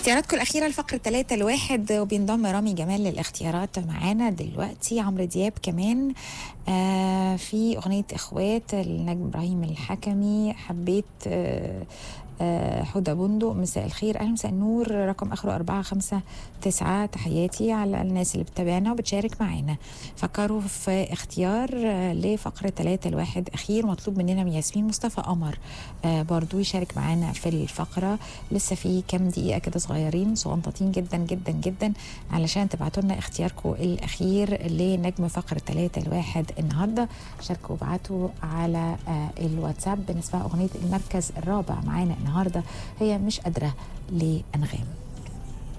اختياراتكم الأخيرة لفقرة ثلاثة الواحد وبينضم رامي جمال للاختيارات معانا دلوقتي عمرو دياب كمان آه في أغنية إخوات النجم إبراهيم الحكمي حبيت آه آه حدى بندق مساء الخير اهلا مساء النور رقم اخره أربعة خمسة تسعة تحياتي على الناس اللي بتتابعنا وبتشارك معانا فكروا في اختيار آه لفقرة ثلاثة الواحد أخير مطلوب مننا من ياسمين مصطفى قمر آه برضو يشارك معانا في الفقرة لسه في كام دقيقة كده صغيرين صغنطاطين جدا جدا جدا علشان تبعتوا لنا اختياركم الأخير لنجم فقرة ثلاثة الواحد النهاردة شاركوا وابعتوا على آه الواتساب بنسمع أغنية المركز الرابع معانا النهاردة هي مش قادرة لأنغام